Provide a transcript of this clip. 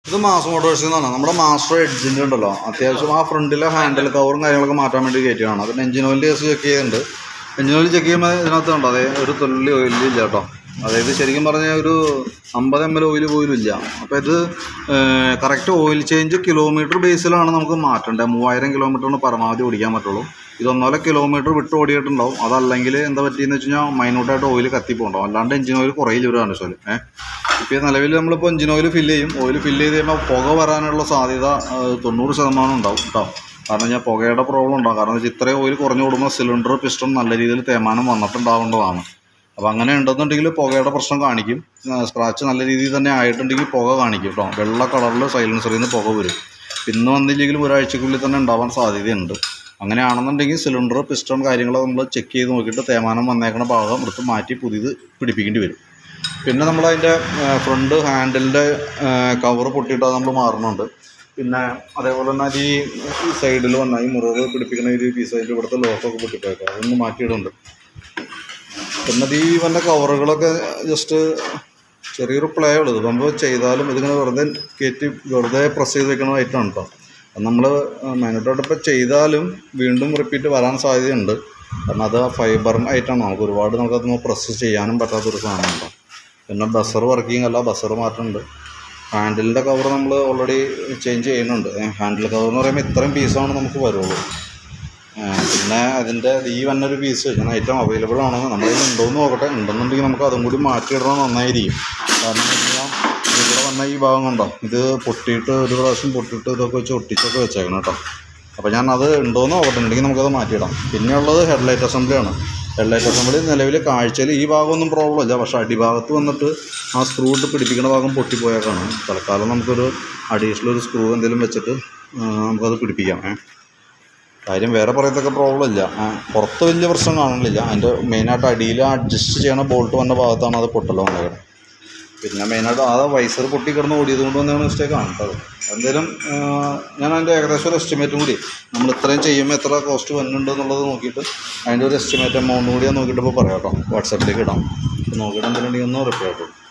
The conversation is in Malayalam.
ഇത് മാസ് മോട്ടോഴ്സിൽ നിന്നാണ് നമ്മുടെ മാസ്റ്റർ എഡ്ജിൻ്റെ ഉണ്ടല്ലോ അത്യാവശ്യം ആ ഫ്രണ്ടിലെ ഹാൻഡിൽ കവറും കാര്യങ്ങളൊക്കെ മാറ്റാൻ വേണ്ടി കയറ്റിയാണ് അതിന് എഞ്ചിൻ ഓയിൽ കേസ് ചെക്ക് ചെയ്യുന്നുണ്ട് എഞ്ചിൻ ഓയിൽ ചെക്ക് ചെയ്യുമ്പോൾ ഇതിനകത്ത് കണ്ടോ അതെ ഒരു തുള്ളി ഓയിൽ ഇല്ല കേട്ടോ അതായത് ശരിക്കും പറഞ്ഞാൽ ഒരു അമ്പത് എം എൽ ഓയിൽ പോലും ഇല്ല അപ്പോൾ ഇത് കറക്റ്റ് ഓയിൽ ചേഞ്ച് കിലോമീറ്റർ ബേസിലാണ് നമുക്ക് മാറ്റേണ്ടത് മൂവായിരം കിലോമീറ്ററിന് പരമാവധി ഓടിക്കാൻ പറ്റുള്ളൂ ഇത് ഒന്നര കിലോമീറ്റർ വിട്ട് ഓടിയിട്ടുണ്ടാവും അതല്ലെങ്കിൽ എന്താ പറ്റിയെന്ന് വെച്ച് കഴിഞ്ഞാൽ മൈനൂട്ടായിട്ട് ഓയിൽ കത്തിപ്പോണ്ടാവും അല്ലാണ്ട് എഞ്ചിൻ ഓയിൽ കുറയില്ല ഒരു കാണിച്ചാൽ ഏഹ് ഇപ്പോൾ നിലവിൽ നമ്മളിപ്പോൾ എഞ്ചിൻ ഓയിൽ ഫില്ല് ചെയ്യും ഓയിൽ ഫില്ല് ചെയ്ത് കഴിയുമ്പോൾ പുക വരാനുള്ള സാധ്യത ആ, തൊണ്ണൂറ് ശതമാനം ഉണ്ടാവും കേട്ടോ കാരണം ഞാൻ പുകയുടെ പ്രോബ്ലം ഉണ്ടാവും കാരണം വെച്ചാൽ ഇത്രയും ഓയിൽ കുറഞ്ഞു കൂടുമ്പോൾ സിലിണ്ടർ പിസ്റ്റൺ നല്ല രീതിയിൽ തേമാനം വന്നിട്ടുണ്ടാവേണ്ടതാണ് അപ്പോൾ അങ്ങനെ ഉണ്ടെന്നുണ്ടെങ്കിൽ പുകയുടെ പ്രശ്നം കാണിക്കും സ്ക്രാച്ച് നല്ല രീതിയിൽ തന്നെ ആയിട്ടുണ്ടെങ്കിൽ പുക കാണിക്കും കേട്ടോ വെള്ള കളറിൽ സൈലൻസറിൽ നിന്ന് പുക വരും ഇന്ന് വന്നില്ലെങ്കിലും ഒരാഴ്ചക്കുള്ളിൽ തന്നെ ഉണ്ടാവാൻ സാധ്യതയുണ്ട് അങ്ങനെയാണെന്നുണ്ടെങ്കിൽ സിലിണ്ടർ പിസ്റ്റൺ കാര്യങ്ങളൊക്കെ നമ്മൾ ചെക്ക് ചെയ്ത് നോക്കിയിട്ട് തേമാനം വന്നേക്കണ ഭാഗം എടുത്ത് മാറ്റി പുതിയത് പിടിപ്പിക്കേണ്ടി വരും പിന്നെ നമ്മൾ അതിൻ്റെ ഫ്രണ്ട് ഹാൻഡിലിൻ്റെ കവർ പൊട്ടിയിട്ട് അത് നമ്മൾ മാറുന്നുണ്ട് പിന്നെ അതേപോലെ തന്നെ അത് ഈ സൈഡിൽ വന്ന ഈ മുറിവ് പിടിപ്പിക്കുന്ന ഒരു പീസ് അതിൻ്റെ ഇവിടുത്തെ ലോക്കൊക്കെ പൊട്ടിപ്പോയേക്കാം അതൊന്ന് മാറ്റിയിടുന്നുണ്ട് പിന്നെ അത് ഈ വന്ന കവറുകളൊക്കെ ജസ്റ്റ് ചെറിയൊരു പ്ലേ ഉള്ളത് നമ്മൾ ചെയ്താലും ഇതിങ്ങനെ വെറുതെ കയറ്റി വെറുതെ പ്രസ് ചെയ്ത് വെക്കുന്ന ഐറ്റം കേട്ടോ അത് നമ്മൾ മാനുട്ടായിട്ട് ഇപ്പോൾ ചെയ്താലും വീണ്ടും റിപ്പീറ്റ് വരാൻ സാധ്യതയുണ്ട് കാരണം അത് ഫൈബർ ഐറ്റമാണ് നമുക്ക് ഒരുപാട് നമുക്കത് പ്രസ് ചെയ്യാനും പറ്റാത്തൊരു സാധനം ഉണ്ടോ പിന്നെ ബസർ വർക്കിംഗ് അല്ല ബസർ മാറ്റുന്നുണ്ട് ഹാൻഡിലിൻ്റെ കവർ നമ്മൾ ഓൾറെഡി ചേഞ്ച് ചെയ്യുന്നുണ്ട് ഹാൻഡിൽ കവർ എന്ന് പറയുമ്പോൾ ഇത്രയും പീസാണ് നമുക്ക് വരുള്ളൂ ആ, പിന്നെ അതിൻ്റെ ഈ വന്നൊരു പീസ് ഞാൻ ഐറ്റം അവൈലബിൾ ആണോ നമ്മുടെ കയ്യിൽ ഉണ്ടോയെന്ന് നോക്കട്ടെ ഉണ്ടെന്നുണ്ടെങ്കിൽ നമുക്ക് അതും കൂടി മാറ്റിയിടണം നന്നായിരിക്കും കാരണം എന്ന് വെച്ച് കഴിഞ്ഞാൽ ഇവിടെ വന്ന ഈ ഭാഗം കണ്ടോ ഇത് പൊട്ടിയിട്ട് ഒരു പ്രാവശ്യം പൊട്ടിയിട്ട് ഇതൊക്കെ വെച്ച് ഒട്ടിച്ചൊക്കെ വെച്ചേക്കണം കേട്ടോ അപ്പോൾ ഞാൻ അത് ഉണ്ടോയെന്ന് നോക്കട്ടെ ഉണ്ടെങ്കിൽ നമുക്കത് മാറ്റിയിടാം പിന്നെയുള്ളത് ഹെഡ്ലൈറ്റ് അസംബ്ലിയാണ് ഹെഡ്ലൈറ്റ് അസംബ്ലി നിലവിൽ കാഴ്ചയിൽ ഈ ഭാഗമൊന്നും പ്രോബ്ലം ഇല്ല പക്ഷേ അടിഭാഗത്ത് വന്നിട്ട് ആ സ്ക്രൂ ഇട്ട് പിടിപ്പിക്കുന്ന ഭാഗം പൊട്ടിപ്പോയേക്കാണ് തൽക്കാലം നമുക്കൊരു അഡീഷണൽ ഒരു സ്ക്രൂ എന്തെങ്കിലും വെച്ചിട്ട് ആ, നമുക്കത് പിടിപ്പിക്കാം ഏ കാര്യം വേറെ പറയത്തൊക്കെ പ്രോബ്ലം ഇല്ല ആ, പുറത്ത് വലിയ പ്രശ്നം കാണുന്നില്ല അതിൻ്റെ മെയിനായിട്ട് അടിയിൽ അഡ്ജസ്റ്റ് ചെയ്യണ ബോൾട്ട് വന്ന ഭാഗത്താണ് അത് പൊട്ടൽ വന്നേക്കുന്നത് പിന്നെ മെയിനായിട്ട് ആ വൈസർ പൊട്ടി കിടന്ന് ഓടിയത് കൊണ്ട് തന്നെയാണ് മിസ്റ്റേക്ക് ആണ് കേട്ടോ എന്തായാലും ആ, ഞാൻ അതിൻ്റെ ഏകദേശം ഒരു എസ്റ്റിമേറ്റും കൂടി നമ്മൾ ഇത്രയും ചെയ്യുമ്പോൾ എത്ര കോസ്റ്റ് വരുന്നുണ്ട് എന്നുള്ളത് നോക്കിയിട്ട് അതിൻ്റെ ഒരു എസ്റ്റിമേറ്റ് എമൗണ്ട് കൂടി ഞാൻ നോക്കിയിട്ട് ഇപ്പോൾ പറയാം കേട്ടോ വാട്സാപ്പിലേക്ക് ഇടാം അപ്പോൾ നോക്കിയിട്ട് എന്തെങ്കിലും ഒന്ന് റിപ്ലൈ ആയിട്ടുള്ളൂ